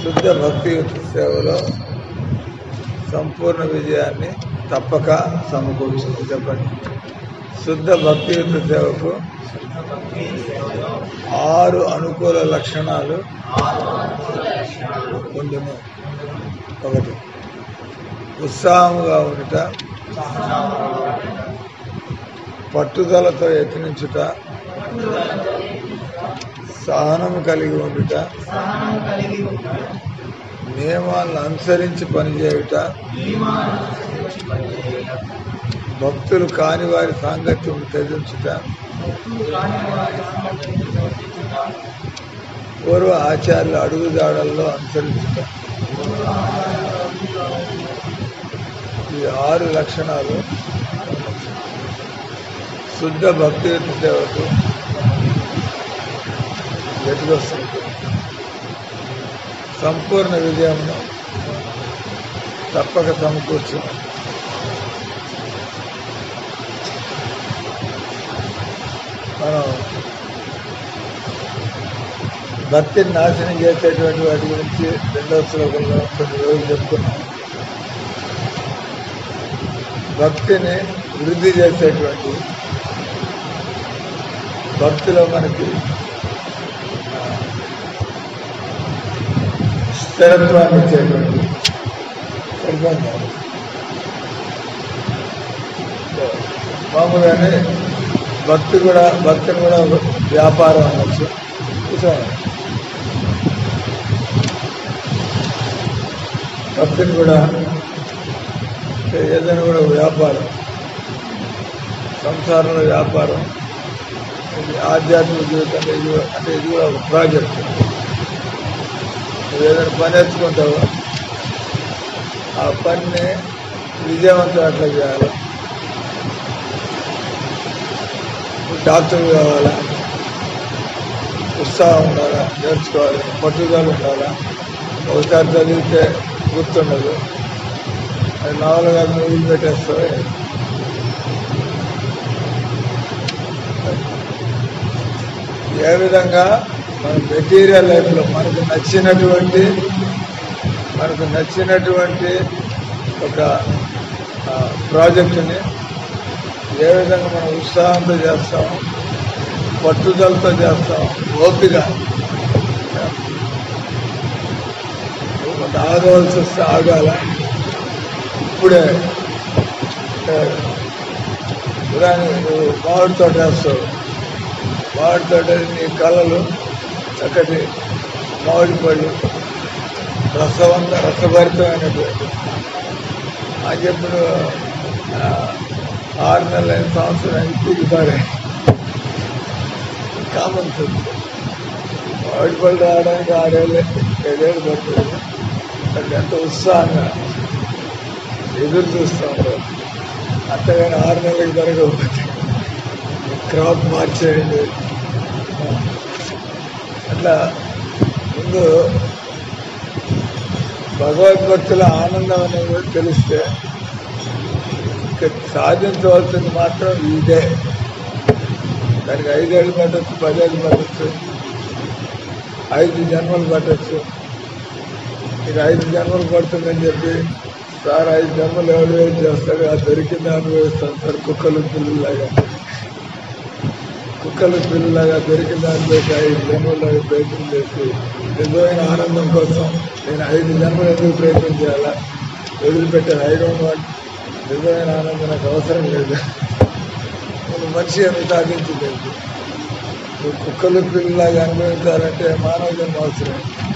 శుద్ధ భక్తియుత సేవలో సంపూర్ణ విజయాన్ని తప్పక సమకూర్చుంది చెప్పండి శుద్ధ భక్తియుత సేవకు ఆరు అనుకూల లక్షణాలు ఉండును ఒకటి ఉత్సాహముగా ఉండుట పట్టుదలతో యత్నించుట సహనము కలిగి ఉండుట నియమాలను అనుసరించి పనిచేయుట భక్తులు కాని వారి సాంగత్యం త్యజించుట పూర్వ ఆచార్యుల అడుగుజాడల్లో అనుసరించుట ఈ ఆరు లక్షణాలు శుద్ధ భక్తి సేవకు ఎటుకొస్తుంది సంపూర్ణ విజయంను తప్పక సమకూర్చున్నాం మనం భక్తిని నాశనం చేసేటువంటి వాటి గురించి రెండవ శ్లోకంలో కొన్ని రోజులు చెప్పుకున్నాం భక్తిని వృద్ధి చేసేటువంటి భక్తిలో మనకి ఆ, స్థిరత్వాన్ని ఇచ్చేటువంటి సరిపోయిందా? మామూలుగానే భక్తి కూడా భక్తిని కూడా ఒక వ్యాపారం అనొచ్చు కూర్చోండి. భక్తిని కూడా అంటే ఏదైనా కూడా ఒక వ్యాపారం సంసారంలో వ్యాపారం ఇది ఆధ్యాత్మిక జీవితంలో ఇది కూడా- అంటే ఇది కూడా ఒక ప్రాజెక్ట్ నువ్వు ఏదైనా పని నేర్చుకుంటావు ఆ పనిని విజయవంతం ఎట్లా చేయాలి నువ్వు డాక్టర్ కావాలా ఉత్సాహం ఉండాలా నేర్చుకోవాలి పట్టుదల ఉండాలా ఒకసారి చదివితే గుర్తుండదు అది నావలుగా నువ్వు పెట్టేస్తావే ఏ విధంగా మన మెటీరియల్ లైఫ్లో మనకు నచ్చినటువంటి మనకు నచ్చినటువంటి ఒక ఆ, ప్రాజెక్టుని ఏ విధంగా మనం ఉత్సాహంతో చేస్తాం పట్టుదలతో చేస్తాం ఓపిక కొంత ఆగవలసి వస్తే ఆగాల ఇప్పుడే అంటే ఉదాహరణ నువ్వు మామిడి తోట వేస్తావు మామిడి తోట నీ కళలు చక్కటి మామిడి పళ్ళు రసవంత రసభరితమైనటువంటి అని చెప్పిన ఆరు నెలల ఐదు సంవత్సరం తిరుగుతారే కామన్ సెన్స్ మామిడి పళ్ళు రావడానికి ఆరేళ్ళు ఏడేళ్ళు పడుతుంది అది ఎంత ఉత్సాహంగా ఎదురు చూస్తూ ఉంటారు అంతగాని ఆరు నెలలకు జరగకపోతే క్రాప్ మార్చేయండి అట్లా ముందు భగవద్భక్తుల ఆనందం అనేది కూడా తెలిస్తే ఇక సాధించవలసింది మాత్రం ఇదే దానికి ఐదేళ్ళు పట్టచ్చు పదేళ్ళు పట్టచ్చు ఐదు జన్మలు పట్టచ్చు ఇక ఐదు జన్మలు పడుతుందని చెప్పి సార్ ఐదు జన్మలు ఎవరు వెయిట్ చేస్తాడు అది దొరికింది అనుభవిస్తాను సార్ కుక్కలు పిల్లలాగా కుక్కలు పిల్లలాగా దొరికిన దానిలోకి ఐదు జన్మలు ప్రయత్నం చేసి నిజమైన ఆనందం కోసం నేను ఐదు జన్మలు ఎందుకు ప్రయత్నం చేయాలా వదిలిపెట్టాను ఐ డోంట్ వాంట్ నిజమైన ఆనందం నాకు అవసరం లేదు నేను మనిషి ఏమి సాధించలేదు నువ్వు కుక్కలు పిల్లలాగా అనుభవించాలంటే మానవ జన్మ అవసరం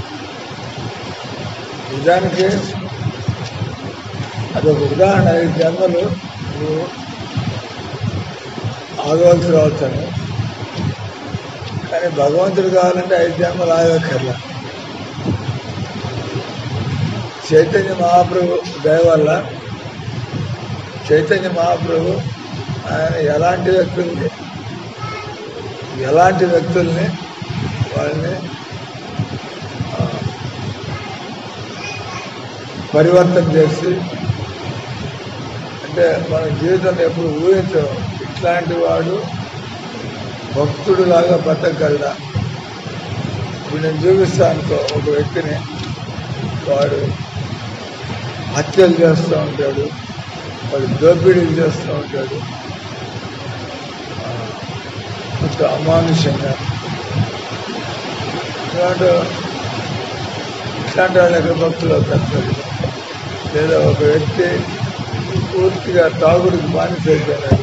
నిజానికి అదొక ఉదాహరణ ఐదు జన్మలు నువ్వు ఆగవలసి రావచ్చని కానీ భగవంతుడు కావాలంటే ఐదు జన్మలు ఆగక్కర్లా చైతన్య మహాప్రభు దయ వల్ల చైతన్య మహాప్రభు ఆయన ఎలాంటి వ్యక్తుల్ని ఎలాంటి వ్యక్తుల్ని వాళ్ళని ఆ, పరివర్తన చేసి అంటే మన జీవితంలో ఎప్పుడు ఊహించం ఇట్లాంటి వాడు భక్తుడు లాగా బతకగలడా ఇప్పుడు నేను చూపిస్తాను అనుకో ఒక వ్యక్తిని వాడు హత్యలు చేస్తూ ఉంటాడు వాడు దోపిడీలు చేస్తూ ఉంటాడు ఆ, కొంచెం అమానుషంగా ఇలాంటి ఇట్లాంటి వాళ్ళు ఎక్కడ భక్తులు అవుతారు లేదా ఒక వ్యక్తి పూర్తిగా తాగుడికి బానిస అయిపోయినాడు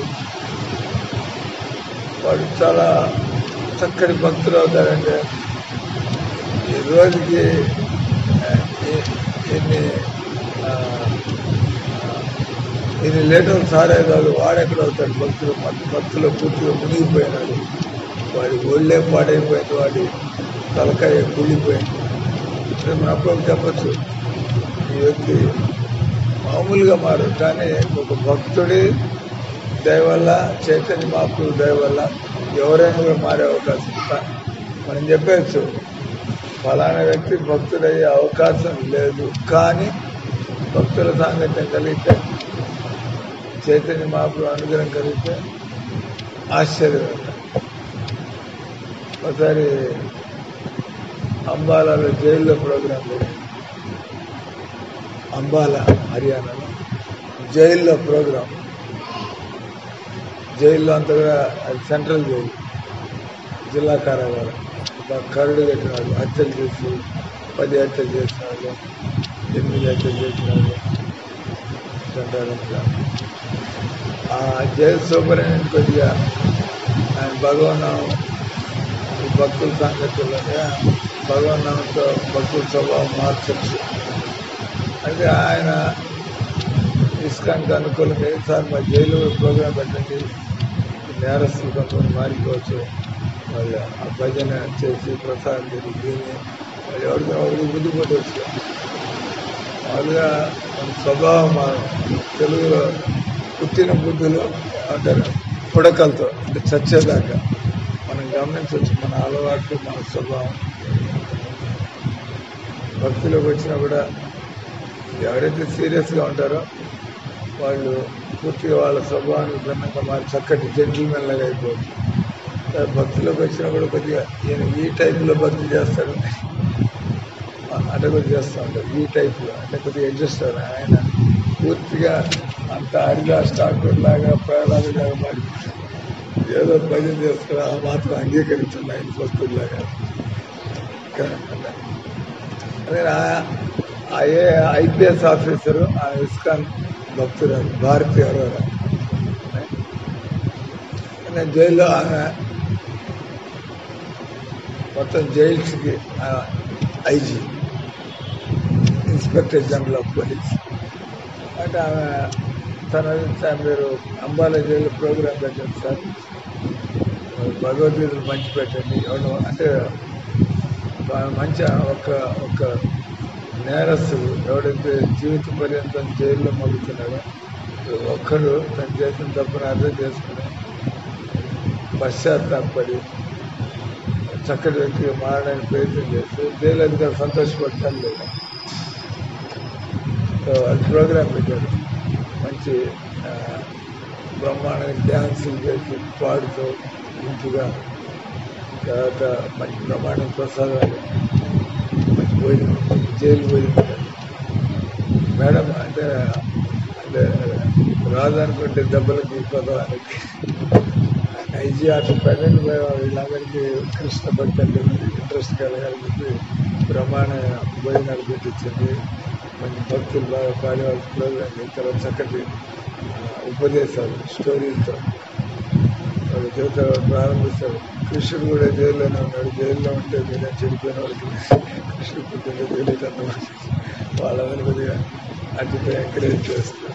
వాడు చాలా చక్కటి భక్తులు అవుతారంటే ఈ రోజుకి ఆ, ఎ- ఎన్ని ఆ, ఆ, ఎన్ని లీటర్లు సారేదాలు వాడెక్కడ అవుతాడు భక్తులు మన భక్తులు పూర్తిగా మునిగిపోయినాడు వాడి ఒళ్ళే పాడైపోయింది వాడి తలకాయ కూలిపోయింది అంటే మనం అప్పుడు చెప్పచ్చు ఈ వ్యక్తి మామూలుగా మారు కానీ ఒక భక్తుడి దయ వల్ల చైతన్య మహాపురు దయ వల్ల ఎవరైనా కూడా మారే అవకాశం ఉంది. మనం చెప్పచ్చు ఫలానా వ్యక్తి భక్తుడయ్యే అవకాశం లేదు కానీ భక్తుల సాంగత్యం కలిగితే చైతన్య మహాపురు అనుగ్రహం కలిగితే ఆశ్చర్యం ఒకసారి అంబాలాలో జైల్లో ప్రోగ్రాం జరిగింది అంబాలా హర్యానాలో జైల్లో ప్రోగ్రాం జైల్లో అంతా కూడా అది సెంట్రల్ జైలు జిల్లా కారాగారం బాగా కరుడు కట్టిన వాళ్ళు హత్యలు చేసి పది హత్యలు చేసిన వాళ్ళు ఎనిమిది హత్యలు చేసిన వాళ్ళు ఇట్లాంటి ఆ జైలు సూపరింటెండెంట్ కొద్దిగా ఆయన భగవన్నామం ఈ భక్తుల సాంగత్యంలోనే భగవన్నామంతో భక్తుల స్వభావం మార్చచ్చు అయితే ఆయన ఇస్కాన్కి అనుకూలంగా సార్ మా జైలు ప్రోగ్రాం పెట్టండి ఈ నేరస్తులు కొంతమంది మారిపోవచ్చు వాళ్ళు ఆ భజన చేసి ప్రసాదం తిరిగి తిని వాళ్ళు ఎవరికి ఎవరికి బుద్ధి పట్టవచ్చు మామూలుగా మన స్వభావం మారం తెలుగులో పుట్టిన బుద్ధులు అంటారు పుడకలతో అంటే చచ్చేదాకా మనం గమనించవచ్చు మన అలవాట్లు మన స్వభావం భక్తిలోకి వచ్చినా కూడా ఎవరైతే సీరియస్గా ఉంటారో వాళ్ళు పూర్తిగా వాళ్ళ స్వభావానికి భిన్నంగా మారి చక్కటి జెంటిల్మెన్ లాగా అయిపోతుంది తర్వాత భక్తిలోకి వచ్చినా కూడా కొద్దిగా ఈయన ఈ టైప్లో భక్తి చేస్తాడు అంటే కూడా చేస్తూ ఉంటారు ఈ టైప్లో అంటే కొద్దిగా అడ్జస్ట్ అవ్వాలి ఆయన పూర్తిగా అంత హరిదా స్టాక్టర్ లాగా ప్రహ్లాదు లాగా మారి ఏదో భజన చేస్తారు ఆ మాత్రం అంగీకరించండి ఆయన భక్తుల్లాగా అదే ఆ- ఆ ఏ ఐపీఎస్ ఆఫీసరు ఆ ఇస్కాన్ భక్తుడు భారతి అరోరా నేను జైల్లో ఆమె మొత్తం జైల్స్కి IG inspector general of police అంటే ఆమె తన సార్ మీరు అంబాలా జైలు ప్రోగ్రామ్ పెట్టండి సార్ భగవద్గీతలు మంచి పెట్టండి ఎవరు అంటే బాగా మంచి ఒక ఒక నేరస్తుడు ఎవడైతే జీవిత పర్యంతం జైల్లో మగ్గుతున్నాడో ఒక్కడు తను చేసిన తప్పును అర్థం చేసుకుని పశ్చాత్తాపడి చక్కటి వ్యక్తిగా మారడానికి ప్రయత్నం చేస్తే జైలు అధికారులు సంతోషపడతాను లేదు సో అది ప్రోగ్రామ్ పెట్టారు మంచి ఆ, బ్రహ్మాండంగా డ్యాన్సులు చేసి పాడుతూ ఇంపుగా తర్వాత మంచి బ్రహ్మాండం ప్రసాదాలు మంచి భోజనం జైలు భోజనం పెట్టారు. మేడం అంటే అంటే రాదనుకుంటే దెబ్బలకి పదవానికి ఐజీ అటు ప్రజెంట్ వీళ్ళందరికీ కృష్ణ భక్తులు ఇంట్రెస్ట్ కలగాలని చెప్పి బ్రహ్మాండ భోజనాలు పెట్టించింది మంచి భక్తులు బాగా పాడేవాళ్ళు ప్రోగ్రామ్ తర్వాత చక్కటి ఆ, ఉపదేశాలు స్టోరీలతో వాళ్ళు జీవితం ప్రారంభిస్తారు కృష్ణుడు కూడా జైల్లోనే ఉన్నాడు జైల్లో ఉంటే మీరే చెడిపోయిన వాళ్ళకి కృష్ణుడు పుట్టిన తెలియదు అన్నమాట వాళ్ళందరూ కొద్దిగా అటు ఎంకరేజ్ చేస్తారు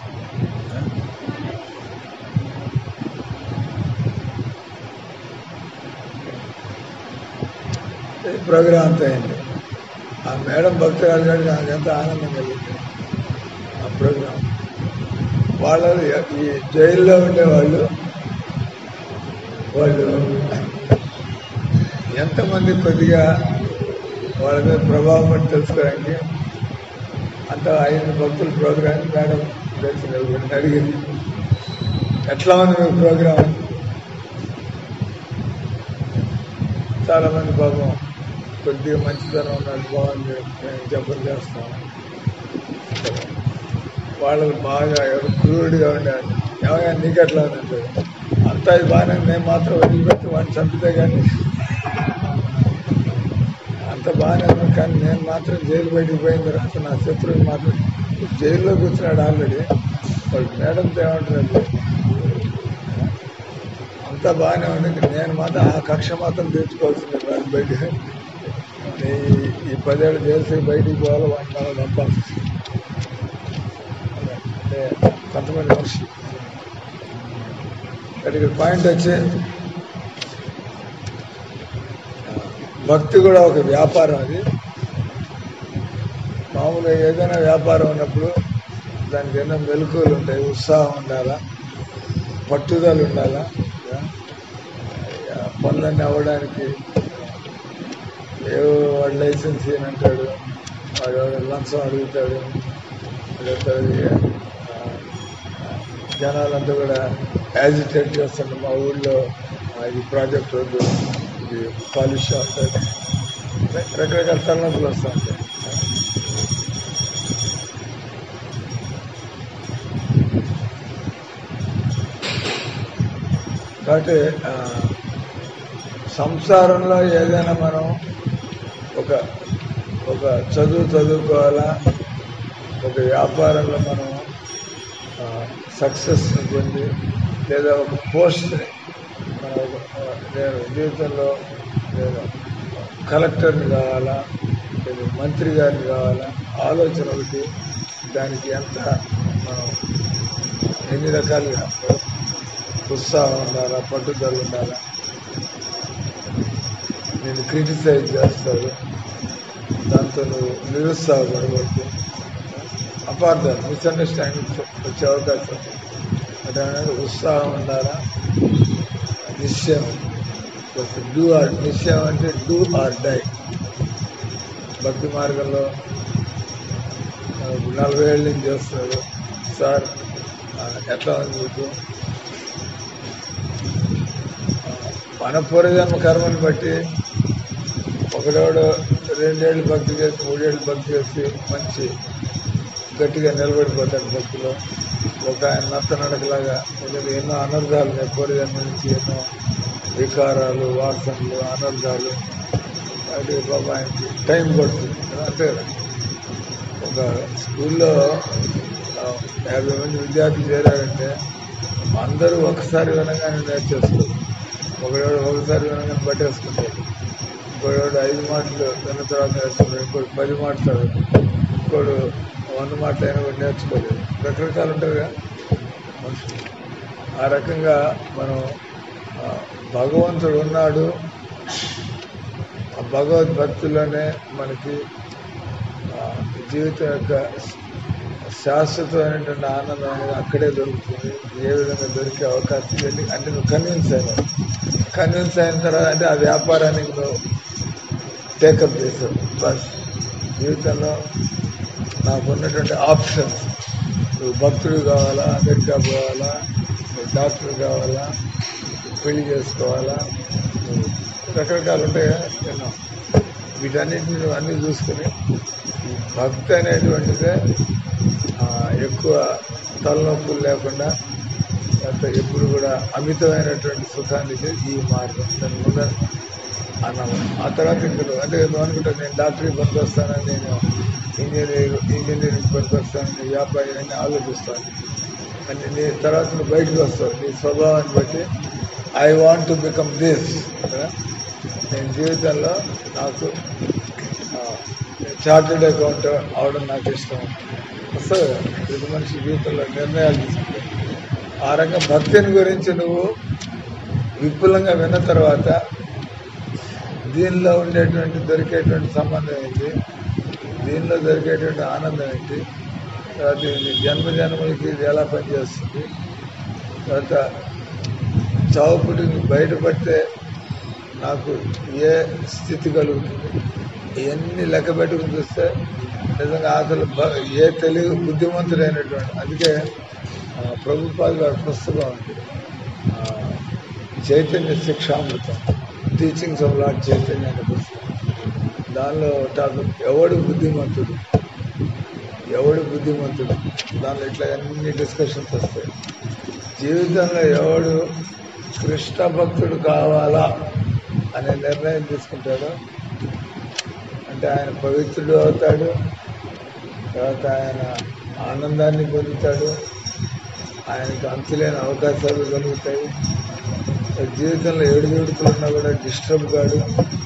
ఈ ప్రోగ్రాం అంతా అయింది ఆ మేడం భక్తురాలు గారికి నాకు ఎంత ఆనందం కలిగింది ఆ ప్రోగ్రాం వాళ్ళు ఈ జైల్లో ఉండేవాళ్ళు వాళ్ళు ఎంతమంది కొద్దిగా వాళ్ళ మీద ప్రభావం పడి తెలుసుకోవడానికి అంత ఐదు భక్తుల ప్రోగ్రాం మేడం తెలిసిన అడిగింది ఎట్లా ఉంది మీ ప్రోగ్రాం చాలా మంది పాపం కొద్దిగా మంచితనం ఉన్నది బాగుంది మేము జబ్బులు చేస్తాం వాళ్ళు బాగా ఎవరు క్రూరుడిగా ఉండాలి ఏమయ్యా నీకు ఎట్లా ఉందంటే అంతా ఇది బాగానే ఉంది, నేను మాత్రం వదిలిపెట్టి వాడిని చంపితే కానీ అంత బాగానే ఉంది కానీ నేను మాత్రం జైలు బయటికి పోయిన తర్వాత నా శత్రువుని మాత్రం జైల్లో కూర్చున్నాడు ఆల్రెడీ వాడు మేడంతో ఏమంటారండి అంతా బాగానే ఉంది నేను మాత్రం ఆ కక్ష మాత్రం తెచ్చుకోవాల్సింది వాడిని బయట ఈ- ఈ పదేళ్ళు చేసి బయటికి పోవాలి వాడిని మనం చంపాల్సి వస్తుంది. అంటే కొంతమంది మనిషి ఇక్కడ ఇక్కడ పాయింట్ వచ్చి భక్తి కూడా ఒక వ్యాపారం అది మామూలుగా ఏదైనా వ్యాపారం ఉన్నప్పుడు దానికి ఎన్నో మెలకువలు ఉంటాయి ఉత్సాహం ఉండాలా పట్టుదల ఉండాలా ఆ, పనులన్నీ అవ్వడానికి ఏవో వాడు లైసెన్స్ అంటాడు వాడు ఎవడో లంచం అడుగుతాడు అడుగుతాడు ఆ, జనాలంతా కూడా యాజిటేట్ చేస్తుండే మా ఊళ్ళో ఆ, ఇది ప్రాజెక్ట్ వద్దు ఇది కాలుష్యం ఉంటుంది రకరకాల తలనొప్పులు వస్తూ ఉంటాయి కాబట్టి ఆ, సంసారంలో ఏదైనా మనం ఒక ఒక చదువు చదువుకోవాలా ఒక వ్యాపారంలో మనం సక్సెస్ పొంది లేదా ఒక పోస్ట్ని మన ఒక- ఆ, నేను జీవితంలో నేను కలెక్టర్ని కావాలా లేదా మంత్రి గారిని కావాలా ఆలోచన ఒకటి దానికి ఎంత మనం ఎన్ని రకాలుగా ఉత్సాహం ఉండాలా పట్టుదల ఉండాలా నేను క్రిటిసైజ్ చేస్తాడు దాంతో నువ్వు నిరుత్సాహపడవద్దు అపార్థాలు మిస్అండర్స్టాండింగ్ వచ్చే అవకాశం ఉంది అంటే అనేది ఉత్సాహం ఉండాలా నిశ్చయం డూ ఆర్ నిశ్చయం అంటే డూ ఆర్ డై భక్తి మార్గంలో ఆ, నలభై ఏళ్ళ నుంచి చేస్తారు సార్ ఆ, ఎట్లా ఉంది మీకు మన పూర్వజన్మ కర్మని బట్టి ఒకడోడు రెండేళ్ళు భక్తి చేసి మూడేళ్ళు భక్తి చేసి మంచి గట్టిగా నిలబడిపోతాడు భక్తిలో ఒక ఆయన నత్త నడకలాగా ఎందుకంటే ఎన్నో అనర్థాలు ఉన్నాయి పూర్వజన్మ నుంచి ఎన్నో వికారాలు వాసనలు అనర్థాలు వాటి బాబా ఆయనకి టైం పడుతుంది కదా, అంతే కదా ఒక స్కూల్లో ఆ, యాభై మంది విద్యార్థులు చేరారంటే అందరూ ఒకసారి వినగానే నేర్చేస్తారు ఒకడోడు ఒకసారి వినగానే పట్టేసుకుంటాడు ఇంకోడు ఐదు మాటలు విన్న తర్వాత నేర్చుకుంటాడు ఇంకోటి పది మాటలు ఇంకోడు వంద మాటలు అయినా కూడా నేర్చుకోలేదు రకరకాలు ఉంటారు కదా మనుషులు ఆ రకంగా మనం ఆ, భగవంతుడు ఉన్నాడు ఆ భగవద్భక్తిలోనే మనకి ఆ, జీవితం యొక్క శాశ్వతమైనటువంటి ఆనందం అనేది అక్కడే దొరుకుతుంది ఏ విధంగా దొరికే అవకాశం లేదు అంటే నువ్వు కన్విన్స్ అయినావు కన్విన్స్ అయిన తర్వాత అంటే ఆ వ్యాపారానికి నువ్వు టేకప్ చేసావు బస్ జీవితంలో నాకు ఉన్నటువంటి ఆప్షన్స్ నువ్వు భక్తుడు కావాలా అమెరికా పోవాలా నువ్వు డాక్టర్ కావాలా నువ్వు పెళ్లి చేసుకోవాలా నువ్వు రకరకాలు ఉంటాయి కదా ఎన్నో వీటన్నిటిని నువ్వు అన్నీ చూసుకుని ఈ భక్తి అనేటువంటిదే ఆ, ఎక్కువ తలనొప్పులు లేకుండా అంత ఎప్పుడు కూడా అమితమైనటువంటి సుఖానికి ఈ మార్గం దాని ముందర అన్నాము ఆ తర్వాత ఇందులో అంటే నువ్వు అనుకుంటా నేను డాక్టర్కి పనికొస్తానని నేను ఇంజనీర్ ఇంజనీరింగ్ పనికొస్తాను నేను వ్యాపారి అని ఆలోచిస్తాను అంటే నీ తర్వాత నువ్వు బయటకు వస్తావు నీ స్వభావాన్ని బట్టి I want to become this నేను జీవితంలో నాకు చార్టెడ్ అకౌంట్ అవడం నాకు ఇష్టం వస్తుంది కదా. ప్రతి మనిషి జీవితంలో నిర్ణయాలు తీసుకుంటాయి ఆ రకంగా భక్తిని గురించి నువ్వు విపులంగా విన్న తర్వాత దీనిలో ఉండేటువంటి దొరికేటువంటి సంబంధం ఏంటి దీనిలో దొరికేటువంటి ఆనందం ఏంటి తర్వాత ఇది జన్మ జన్మలకి ఇది ఎలా పనిచేస్తుంది తర్వాత చావు పుట్టికి బయటపడితే నాకు ఏ స్థితి కలుగుతుంది ఇవన్నీ లెక్క పెట్టుకుని చూస్తే నిజంగా అసలు బ- ఏ తెలివి బుద్ధిమంతుడైనటువంటి అందుకే ఆ, ప్రభుపాద గారి పుస్తకం ఉంది ఆ, Chaitanya Shikshamritam teachings of lord Chaitanya అనే పుస్తకం దానిలో టాపిక్ ఎవడు బుద్ధిమంతుడు ఎవడు బుద్ధిమంతుడు దానిలో ఇట్లా అన్ని డిస్కషన్స్ వస్తాయి జీవితంలో ఎవడు కృష్ణ భక్తుడు కావాలా అనే నిర్ణయం తీసుకుంటాడో అంటే ఆయన పవిత్రుడు అవుతాడు తర్వాత ఆయన ఆనందాన్ని పొందుతాడు ఆయనకు అంతులేని అవకాశాలు కలుగుతాయి జీవితంలో ఏడు వేడుకలు ఉన్నా కూడా డిస్టర్బ్ కాడు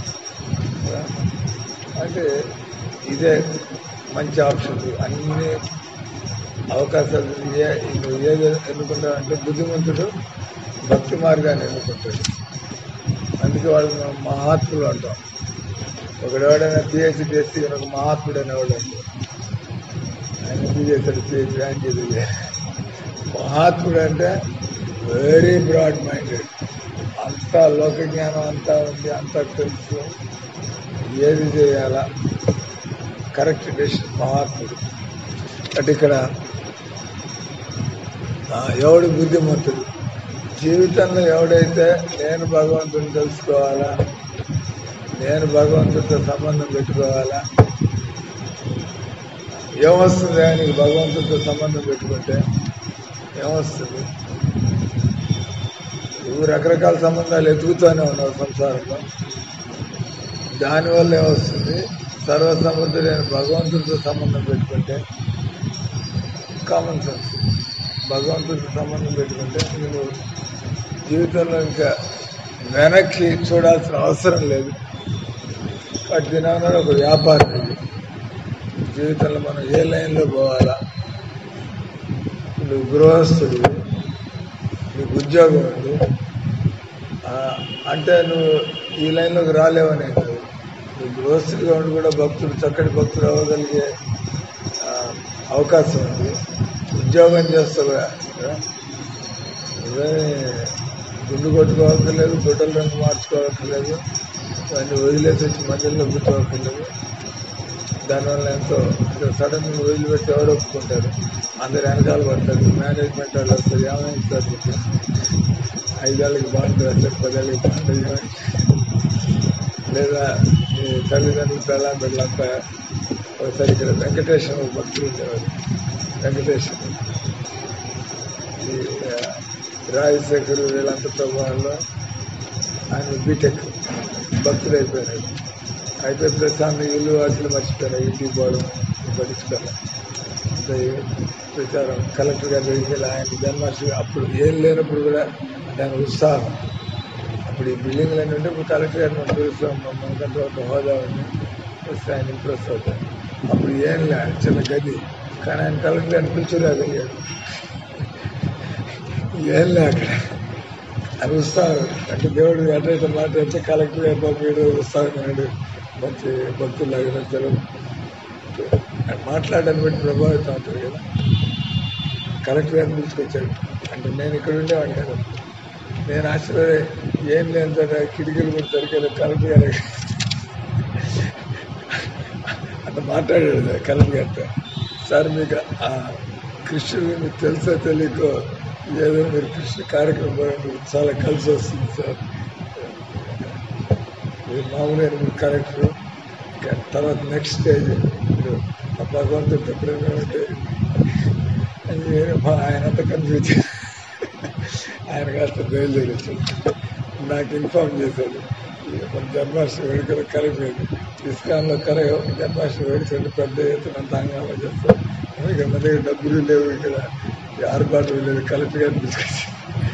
అంటే ఇదే మంచి ఆప్షన్ అన్ని అవకాశాలు ఏ నువ్వు ఏది ఎన్నుకుంటావు అంటే బుద్ధిమంతుడు భక్తి మార్గాన్ని ఎన్నుకుంటాడు అందుకే వాళ్ళు మనం మహాత్ములు అంటాం ఒకడెవడైనా పిహెచ్డి చేస్తే ఈయన ఒక మహాత్ముడు అనేవాడు అంటారు ఆయన ఎందుకు చేశాడు పిహెచ్డి ఆయన చేసి మహాత్ముడు అంటే వెరీ బ్రాడ్ మైండెడ్ అంతా లోక జ్ఞానం అంతా ఉంది అంతా తెలుసు ఏది చేయాలా కరెక్ట్ డెసిషన్ మహాత్ముడు అంటే ఇక్కడ ఆ, ఎవడు బుద్ధిమంతుడు జీవితంలో ఎవడైతే నేను భగవంతుని తెలుసుకోవాలా నేను భగవంతుడితో సంబంధం పెట్టుకోవాలా ఏమొస్తుంది ఆయనకి భగవంతుడితో సంబంధం పెట్టుకుంటే ఏమొస్తుంది నువ్వు రకరకాల సంబంధాలు ఎదుగుతూనే ఉన్నావు సంసారంలో దానివల్ల ఏమొస్తుంది సర్వసముద్రుడైన భగవంతుడితో సంబంధం పెట్టుకుంటే కామన్ సెన్స్ భగవంతుడితో సంబంధం పెట్టుకుంటే నువ్వు జీవితంలో ఇంకా వెనక్కి చూడాల్సిన అవసరం లేదు వాటి దినాన ఒక వ్యాపారం ఇది జీవితంలో మనం ఏ లైన్లో పోవాలా నువ్వు గృహస్థుడు నీకు ఉద్యోగం ఉంది ఆ, అంటే నువ్వు ఈ లైన్లోకి రాలేవనే కాదు నువ్వు గృహస్థుడిగా ఉండి కూడా భక్తుడు చక్కటి భక్తుడు అవ్వగలిగే ఆ, అవకాశం ఉంది ఉద్యోగం చేస్తావు కదా, నువ్వే గుండు కొట్టుకోవక్కర్లేదు గుడ్డల రంగు మార్చుకోవక్కర్లేదు అవన్నీ వదిలేసి వచ్చి మధ్యలో కూర్చోవక్కర్లేదు దానివల్ల ఎంతో అంటే సడన్ వదిలిపెట్టి ఎవరు ఒప్పుకుంటారు అందరు వెనకాల పడతారు మేనేజ్మెంట్ వాళ్ళు వస్తారు ఏమైంది సార్ మీకు ఐదేళ్ళకి బాగుంటుంది సార్ పదేళ్ళకి బాగుంటుంది లేదా మీ తల్లిదండ్రులు పెళ్ళ బిడ్డలంతా ఒకసారి ఇక్కడ వెంకటేశ్వర భక్తులు ఉండేవారు వెంకటేశ్వర ఈ ఆ, రాజశేఖర్ వీళ్ళంతా ప్రభావంలో ఆయన బీటెక్ భక్తులు అయిపోయినాడు అయితే ప్రశాంత్ ఇల్లు వాటిలో మర్చిపోయారు ఇంటికి పోవడం పట్టించుకోవాలి అంతే ప్రచారం కలెక్టర్ గారి దగ్గరికి వెళ్ళి ఆయన జన్మాష్టమి అప్పుడు ఏం లేనప్పుడు కూడా దాని ఉత్సాహం అప్పుడు ఈ బిల్డింగ్లు అన్నీ ఉంటే ఇప్పుడు కలెక్టర్ గారిని మనం పిలుస్తాం మనకంటే ఒక హోదా ఉంది వస్తే ఆయన ఇంప్రెస్ అవుతారు అప్పుడు ఏం లే చిన్న గది కానీ ఆయన కలెక్టర్ గారిని పిలిచిరాగలిగాడు ఏం లే అక్కడ అది ఉత్సాహం అంటే దేవుడు ఎట్లయితే మాట్లాడితే కలెక్టర్ గారు పంపించడం ఉత్సాహం మంచి భక్తులాగా నచ్చారు మాట్లాడడానికి బట్టి ప్రభావితం అవుతుంది కదా కలెక్టర్ గారిని పిలుచుకొచ్చాడు అంటే నేను ఇక్కడ ఉండేవాడిని కదా నేను ఆశ్చర్య ఏం లేని తర్వాత కిటికీలు కూడా సరిగ్గా కలెక్టర్ గారు అంత మాట్లాడాడు కలెక్టర్ గారితో సార్ మీకు ఆ కృష్ణుడు మీకు తెలుసో తెలియకో ఏదో మీరు కృష్ణ కార్యక్రమం పోయినప్పుడు చాలా కలిసి వస్తుంది సార్ మీరు మామూలుగా మీరు కలెక్టర్ ఇంకా తర్వాత నెక్స్ట్ స్టేజ్ మీరు ఆ భగవంతుడు ఎప్పుడైనా ఉంటే అని నేను మా ఆయనంతా కన్ఫ్యూజ్ ఆయన కాస్త బయలుదేరేసాడు నాకు ఇన్ఫార్మ్ చేశాడు మన జన్మాష్టమి వేడుకలు కరెక్ట్ ఇస్కాన్లో కరె జన్మాష్టమి వేడుకలు పెద్ద ఎత్తున అంత హంగామా చేస్తాం ఇక మన దగ్గర డబ్బులు లేవు ఇక్కడ ఈ ఆర్భాటం లేదు కలెక్టర్ గారిని తీసుకొచ్చి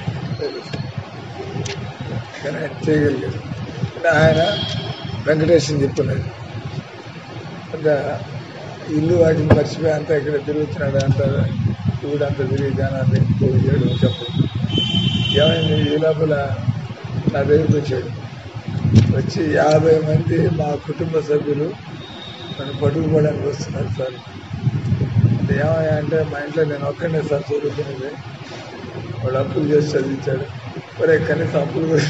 కానీ ఆయన చేయగలిగాడు అంటే ఆయన వెంకటేశ్వరం చెప్పున్నది ఇంకా ఇల్లు వాటిని మర్చిపోయి అంతా ఇక్కడ తిరుగుతున్నాడు అంత ఊడంతా తిరిగి జనాన్ని పోగు చేయడం చెప్పడం ఏమైంది ఈ లోపల నా దగ్గరికి వచ్చాడు వచ్చి యాభై మంది మా కుటుంబ సభ్యులు నన్ను పట్టుకుపోవడానికి వస్తున్నారు సార్ అంటే ఏమయ్యా అంటే మా ఇంట్లో నేను ఒక్కడే సార్ చదువుకునేది వాడు అప్పులు చేసి చదివించాడు ఒరే కనీసం అప్పులు కూడా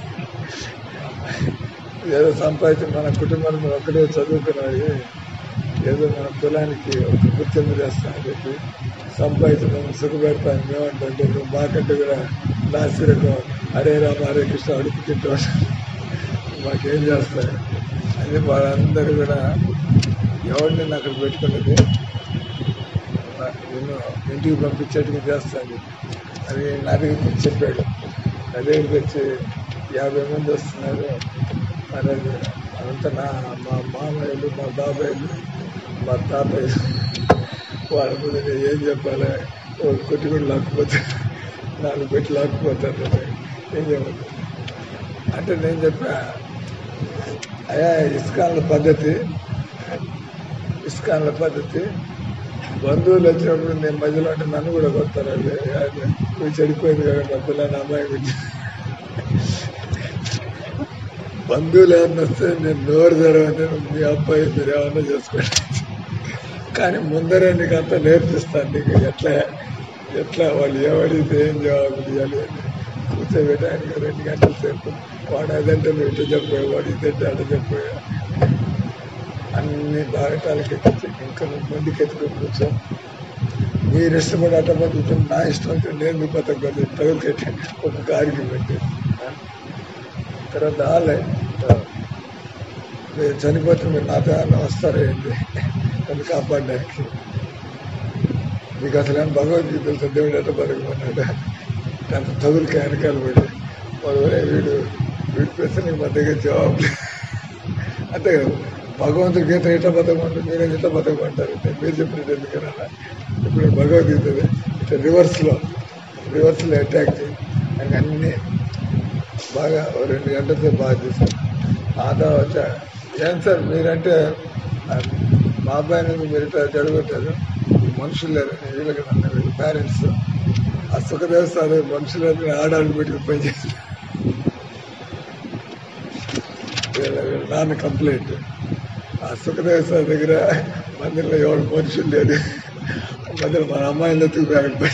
ఏదో సంపాదించి మన కుటుంబాన్ని ఒక్కడే చదువుకున్నాడు ఏదో మన కులానికి ఒక గుర్తింపు చేస్తామని చెప్పి సంపాదించి మనం సుఖపెడతాను మేమంటే నువ్వు మాకంటే కూడా నాసిరకం హరే రామ హరే కృష్ణ అడుపు తింటావు మాకేం చేస్తాయి అది వాళ్ళందరూ కూడా ఎవరిని నేను అక్కడ పెట్టుకున్నది నేను ఇంటికి పంపించేట్టుగా చేస్తాను అది నా దగ్గరికి చెప్పాడు నా దగ్గరికి వచ్చి యాభై మంది వస్తున్నారు మరి అది అదంతా నా మా మామయ్యలు మా బాబాయ్లు మా తాతయ్యలు వాళ్ళ ముందు నేను ఏం చెప్పాలి ఓ కొట్టి కూడా లాక్కుపోతే నాలుగు పెట్టి లాక్కుపోతారు ఏం చెప్పాలి అంటే నేను చెప్పా అయ్యా ఇస్కాన్ల పద్ధతి ఇస్కాన్ల పద్ధతి బంధువులు వచ్చినప్పుడు నేను మధ్యలో అంటే నన్ను కూడా కొడతారు అది అది నువ్వు చెడిపోయింది కదా మా పిల్లని అమ్మాయి గురించి బంధువులు ఏమన్నా వస్తే నేను నోరు తెరవని మీ అబ్బాయి మీరు ఏమన్నా చేసుకోండి కానీ ముందరే నీకు అంతా నేర్పిస్తాను నీకు ఎట్లా ఎట్లా వాళ్ళు ఎవడితే ఏం జవాబు ఇవ్వాలి అని కూర్చోబెట్టడానికి రెండు గంటల సేపు వాడు అదంటే నువ్వు ఇట్లా చెప్పావు వాడు ఇదంటే అట్లా చెప్పావు అన్ని బాగటాలకి ఎక్కించి ఇంకా నువ్వు ముందుకు ఎత్తుకుని కూర్చో మీరు ఇష్టపడి అట్ట బతుకుతుంది నా ఇష్టం అయితే నేను మీ బతకదు తగులుకెట్టి ఒక కారికి పెట్టి తర్వాత ఆలే మీరు చనిపోతే మీరు నాతో ఏమన్నా వస్తారా ఏంటి నన్ను కాపాడడానికి మీకు అసలు ఏం భగవద్గీత తెలుసు దేవుడు ఎట్ట బతకమన్నాడు అంత తగులుకి వెనకాల పడి మొదలై వీడు వీడి ప్రశ్నకి మా దగ్గర జవాబు లేదు. అంతే కదా భగవంతుడి గీత ఎట్లా బతకమంటారు మీరే ఎట్లా బతకమంటారు నేను మీరు చెప్పినట్టు ఎందుకన్నా ఇప్పుడు భగవద్గీత ఇట్లా రివర్స్లో రివర్స్లో అటాక్ చేయి నాకు అన్నీ బాగా ఓ రెండు గంటలతో బాగా చేశాను ఆ తర్వాత ఏం సార్ మీరంటే ఆ, మా అబ్బాయిని మీరు ఇట్లా జడగొట్టారు మనుషులు లేరు వీళ్ళకి నన్ను వీళ్ళ పేరెంట్స్ ఆ సుఖదేవస్థానం మనుషులని ఆడాలు పెట్టుకుని పనిచేస్తారు వీళ్ళ వీళ్ళ నాన్న కంప్లైంట్ ఆ సుఖదేవస్థానం దగ్గర మందిరంలో ఎవరు మనుషులు లేదు మధ్యలో మన అమ్మాయిలు ఎత్తుకుపోయి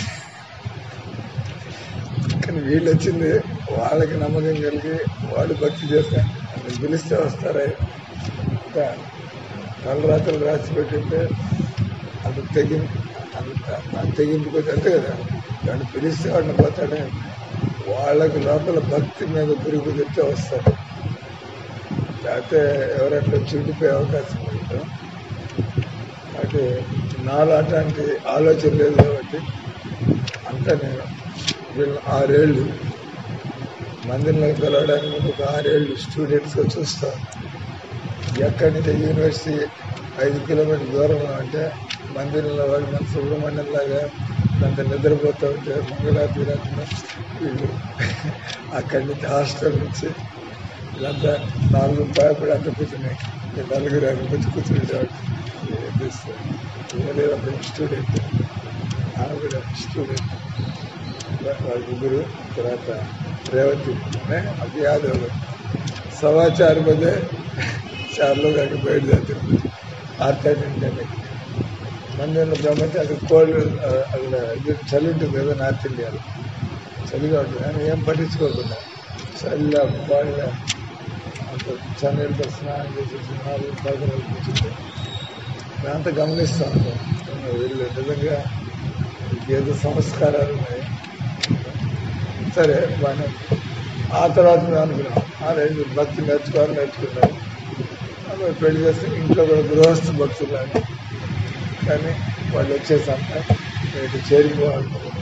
కానీ వీళ్ళు వచ్చింది వాళ్ళకి నమ్మకం కలిగి వాళ్ళు భక్తి చేస్తారు వాళ్ళు పిలిస్తే వస్తారా ఇంకా తలరాత్రులు రాసి పెట్టింటే అంత తెగింపు అంత అంత తెగింపుకి వచ్చి అంతే కదా వాడిని పిలిస్తే వాడిని పోతాడే వాళ్ళకి లోపల భక్తి మీద గురి కుదిరితే వస్తారు లేకపోతే ఎవరట్లా చుండిపోయే అవకాశం ఉంటుంది కాబట్టి నాలో అట్లాంటి ఆలోచన లేదు కాబట్టి అంతా నేను వీళ్ళు ఆరేళ్ళు మందిరంలోకి వెళ్ళడానికి ముందు ఒక ఆరేళ్ళు స్టూడెంట్స్గా చూస్తాను ఎక్కడి నుంచి యూనివర్సిటీ ఐదు కిలోమీటర్ దూరంలో అంటే మందిరంలో వాళ్ళు మన సుబ్రహ్మణ్యం లాగా అంత నిద్రపోతూ ఉంటే మంగళారతి రాకుండా వీళ్ళు అక్కడి నుంచి హాస్టల్ నుంచి వీళ్ళంతా నాలుగు భయపడి అంత కూర్చున్నాయి ఈ నలుగురు అక్కడ వచ్చి కూర్చునేవాడు లేదప్పుడు స్టూడెంట్ ఆమె కూడా స్టూడెంట్ వాళ్ళ ముగ్గురు తర్వాత రేవతి ने अब याद होगा सवा चार बजे चार लोग आके बैठ जाते थे ఆర్తా తింటే మందిరంలో బ్రహ్మతి అక్కడ కోల్డ్ అక్కడ ఇది చలి ఉంటుంది కదా నార్త్ ఇండియాలో చలిగా ఉంటుంది కానీ ఏం పట్టించుకోకుండా చల్ల బాగా అంత చన్నీళ్ళతో స్నానం చేసేసి నాలుగు పదకొండు కూర్చుంటే మేమంతా గమనిస్తూ ఉంటాం వీళ్ళు నిజంగా ఏదో సంస్కారాలు ఉన్నాయి సరే బాగానే ఉంది. ఆ తర్వాత మేము అనుకున్నాం ఆ రైతు భక్తి నేర్చుకోవాలి నేర్చుకున్నాం అప్పుడు పెళ్లి చేస్తే ఇంట్లో కూడా గృహస్థ భక్తులు అని కానీ వాళ్ళు వచ్చేసాక ఇటు చేరిపోవాలనుకున్నాం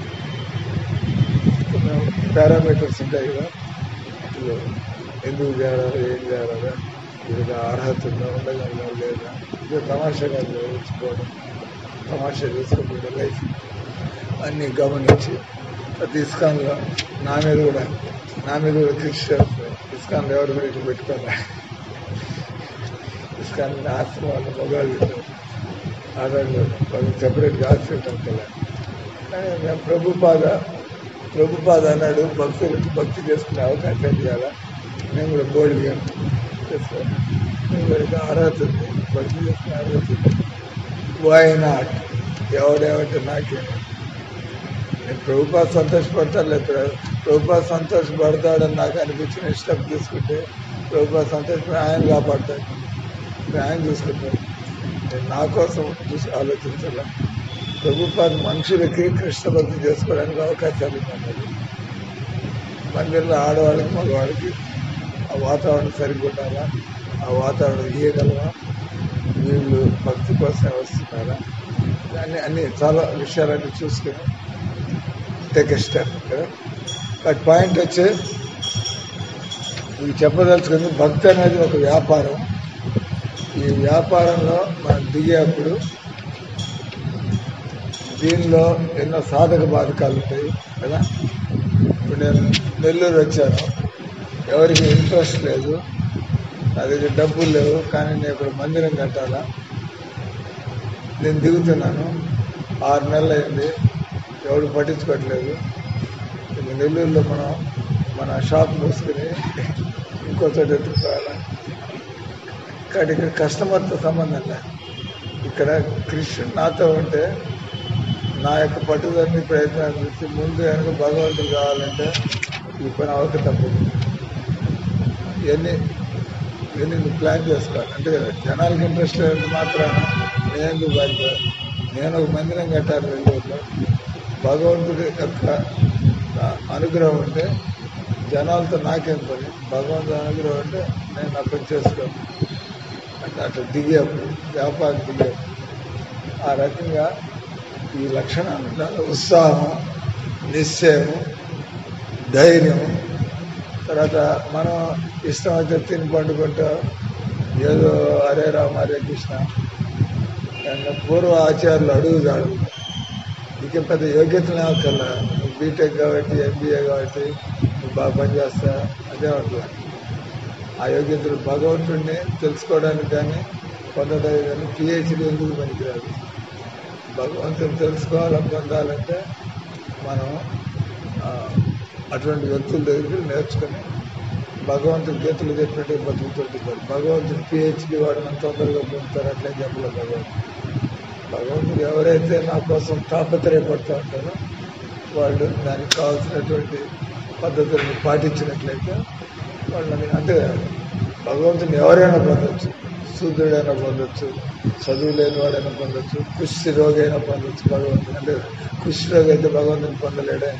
మేము పారామీటర్స్ ఉంటాయి కదా అసలు ఎందుకు చేరాలి ఏం చేరాలి ఇది అర్హత ఉందా ఉండగలదా లేదా ఇది తమాషాగా నేర్చుకోవడం తమాషా చేసుకోకుండా లైఫ్ అన్నీ గమనించి ప్రతి ఇస్కాన్లో నా మీద కూడా నా మీద కూడా క్రిస్టియన్స్ ఇస్కాన్లో ఎవరు కూడా ఇటు పెట్టుకోలే ఇస్కాన్ ఆశ్రమాలు మగాళ్ళు ఆడవాళ్ళు వాళ్ళకి సెపరేట్గా ఆశ్రమం కదా కానీ మేము ప్రభుపాద ప్రభుపాద అన్నాడు భక్తులకి భక్తి చేసుకునే అవకాశం ఇవ్వాలా మేము కూడా బోల్డ్గా చేసుకోవాలి మేము కూడా అర్హత ఉంది భక్తి చేసుకునే అర్హత ఉంది వై నాట్ ఎవడేమంటే నాకే నేను ప్రభుపా సంతోషపడతాడు లేదు ప్రభుపా సంతోషపడతాడని నాకు అనిపించిన స్టెప్ తీసుకుంటే ప్రభుపా సంతోషపడి ఆయన కాపాడతాడు ఇప్పుడు ఆయన చూసుకుంటాడు నేను నా కోసం చూసి ఆలోచించాల ప్రభుపాద మనుషులకి కృష్ణ భక్తి చేసుకోవడానికి అవకాశాలు ఉన్నాయి మందిరంలో ఆడవాళ్ళకి మగవాళ్ళకి ఆ వాతావరణం సరిగ్గా ఉండాలా ఆ వాతావరణం గీయగలమా వీళ్ళు భక్తి కోసం వస్తున్నారా అన్ని అన్ని చాలా విషయాలన్నీ చూసుకుని టేక్ ఎ స్టెప్ కదా బట్ పాయింట్ వచ్చి ఇవి చెప్పదలుచుకుంది భక్తి అనేది ఒక వ్యాపారం ఈ వ్యాపారంలో మనం దిగేప్పుడు దీనిలో ఎన్నో సాధక బాధకాలు ఉంటాయి కదా ఇప్పుడు నేను నెల్లూరు వచ్చాను ఎవరికి ఇంట్రెస్ట్ లేదు నా దగ్గర డబ్బులు లేవు కానీ నేను ఇక్కడ మందిరం కట్టాలా నేను దిగుతున్నాను ఆరు నెలలు అయింది ఎవడు పట్టించుకోవట్లేదు ఇక నెల్లూరులో మనం మన షాప్ మూసుకుని ఇంకో చోట ఎత్తుకోవాలా కానీ ఇక్కడ కస్టమర్తో సంబంధం లేదు ఇక్కడ కృష్ణుడు నాతో ఉంటే నా యొక్క పట్టుదలని ప్రయత్నాలు చూసి ముందు వెనక భగవంతుడు కావాలంటే ఈ పని అవక తప్పదు ఇవన్నీ ఇవన్నీ నువ్వు ప్లాన్ చేసుకోవాలి అంటే కదా జనాలకి ఇంట్రెస్ట్ లేదు మాత్రాన నేను ఎందుకు బాధ్యత నేను ఒక మందిరం కట్టాను నెల్లూరులో భగవంతుడి యొక్క ఆ, అనుగ్రహం ఉంటే జనాలతో నాకేం పని భగవంతుడి అనుగ్రహం ఉంటే నేను నా పని చేసుకోను అంటే అట్లా దిగేప్పుడు వ్యాపారం దిగేప్పుడు ఆ రకంగా ఈ లక్షణాలు ఉండాలి ఉత్సాహం నిశ్చయము ధైర్యం తర్వాత మనం ఇష్టం అయితే తిని పండుకుంటా ఏదో హరే రామ హరే కృష్ణ అండ్ పూర్వ ఆచార్యులు అడుగుదాడు ఇక పెద్ద యోగ్యతలు అక్కర్లా నువ్వు బీటెక్ కాబట్టి ఎంబీఏ కాబట్టి నువ్వు బాగా పనిచేస్తా అదే ఉంటుంది ఆ యోగ్యతలు భగవంతుడిని తెలుసుకోవడానికి కానీ పొందడానికి కానీ పిహెచ్డి ఎందుకు పనికిరాదు భగవంతుని తెలుసుకోవాలని పొందాలంటే మనం ఆ, అటువంటి వ్యక్తుల దగ్గరికి నేర్చుకుని భగవంతుడి గీతలు చెప్పినట్టు బతుకుతుంటారు భగవంతుడి పిహెచ్డి వాడు మనం తొందరగా పొందుతారు అట్లే చెప్పలేదు భగవంతుడు భగవంతుడు ఎవరైతే నా కోసం తాపత్రయపడుతూ ఉంటారో వాళ్ళు దానికి కావాల్సినటువంటి పద్ధతులను పాటించినట్లయితే వాళ్ళని అంటే భగవంతుని ఎవరైనా పొందొచ్చు శూద్రుడైనా పొందొచ్చు చదువు లేని వాడైనా పొందొచ్చు కుష్టి రోగి అయినా పొందొచ్చు భగవంతుని అంటే కుష్టి రోగి అయితే భగవంతుని పొందలేడే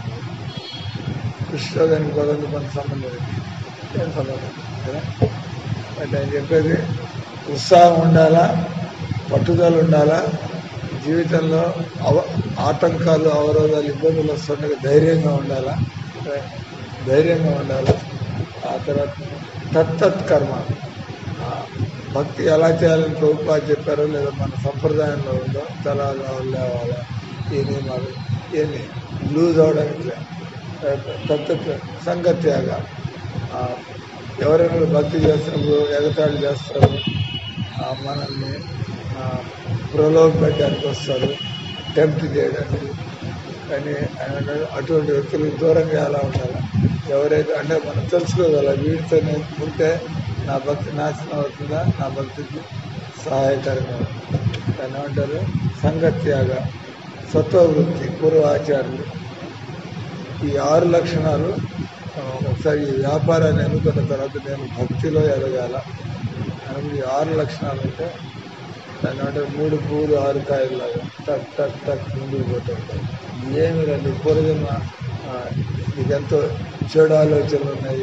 కుష్టి రోగానికి భగవంతుని పొంద సంబంధం లేదు ఏం సంబంధం కదా అంటే ఆయన చెప్పేది ఉత్సాహం ఉండాలా పట్టుదల ఉండాలా జీవితంలో అవ ఆటంకాలు అవరోధాలు ఇబ్బందులు వస్తుండగా ధైర్యంగా ఉండాలా ధైర్యంగా ఉండాలా ఆ తర్వాత తత్తత్ కర్మ ఆ భక్తి ఎలా చేయాలని ప్రభుత్వాలు చెప్పారో లేదా మన సంప్రదాయంలో ఉందో తలాగా లేవాలా ఈ నియమాలు ఇవన్నీ లూజ్ అవడానికి లే. తత్తత్ సంగత్యాగ ఆ, ఎవరైనా భక్తి చేస్తున్నప్పుడు ఎగతాళి చేస్తారు ఆ, మనల్ని ఆ, ప్రలోభ పెట్టడానికి వస్తారు టెంప్ట్ చేయడానికి కానీ ఆయన అన్నాడు, అటువంటి వ్యక్తులకు దూరంగా ఎలా ఉండాలి ఎవరైతే అంటే మనం తెలుసుకోగల వీటితో నేను ఉంటే నా భక్తి నాశనం అవుతుందా నా భక్తికి సహాయకరంగా ఉంటుంది. దాన్ని ఏమంటారు సంగత్యాగ సత్వవృత్తి పూర్వ ఆచార్యులు ఈ ఆరు లక్షణాలు ఆ, ఒకసారి ఈ వ్యాపారాన్ని ఎన్నుకున్న తర్వాత నేను భక్తిలో ఎదగాల అని ఈ ఆరు లక్షణాలు అంటే దాన్ని అంటే మూడు పూలు ఆరు కాయలాగా టక్ టక్ టక్ ముందుకు పోతూ ఉంటాయి ఏమి రండి పూర్వజన్మ ఆ, నీకెంతో చెడు ఆలోచనలు ఉన్నాయి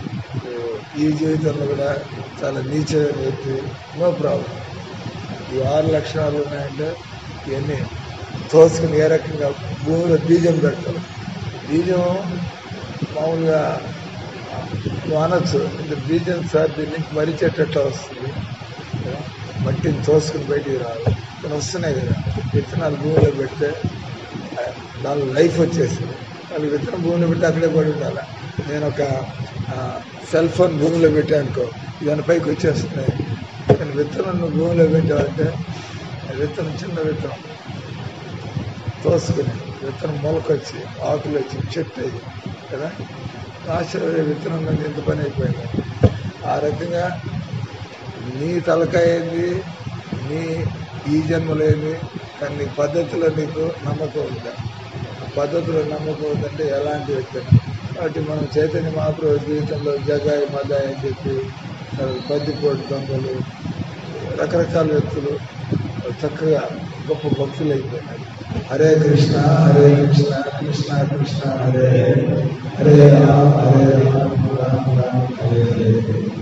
ఈ జీవితంలో కూడా చాలా నీచమైన వ్యక్తి నో ప్రాబ్లం ఈ ఆరు లక్షణాలు ఉన్నాయంటే ఇవన్నీ తోసుకుని ఏ రకంగా భూమిలో బీజం పెడతాం బీజం మామూలుగా ఆ, నువ్వు అనొచ్చు ఇంత బీజం సార్ దీని నుంచి మర్రి చెట్టు ఎట్లా వస్తుంది కదా? మట్టిని తోసుకుని బయటికి రాదు కానీ వస్తున్నాయి కదా విత్తనాలు భూమిలో పెడితే ఆ, దానిలో లైఫ్ వచ్చేసింది వాళ్ళు విత్తనం భూమిలో పెడితే అక్కడే పడి ఉండాలి నేను ఒక సెల్ ఫోన్ భూమిలో పెట్టా అనుకో దాని పైకి వచ్చేస్తున్నాయి కానీ విత్తనం నువ్వు భూమిలో పెట్టావంటే ఆ విత్తనం చిన్న విత్తనం తోసుకుని విత్తనం మొలకొచ్చి ఆకులు వచ్చి చెట్టు అయ్యి కదా ఆశ్చర్య విత్తనం నుంచి ఎంత పని అయిపోయింది ఆ రకంగా నీ తలకాయ ఏంది నీ ఈ జన్మలేంది కానీ నీ పద్ధతిలో నీకు నమ్మకం ఉందా ఆ పద్ధతిలో నమ్మకం ఉందంటే ఎలాంటి వ్యక్తి కాబట్టి మనం చైతన్య మహాప్రభు జీవితంలో జగాయి మదాయి అని చెప్పి బందిపోటు దొంగలు రకరకాల వ్యక్తులు చక్కగా గొప్ప భక్తులు అయిపోయినారు హరే కృష్ణ హరే కృష్ణ కృష్ణ కృష్ణ హరే హరే హరే రామ హరే రామ రామ రామ హరే హరే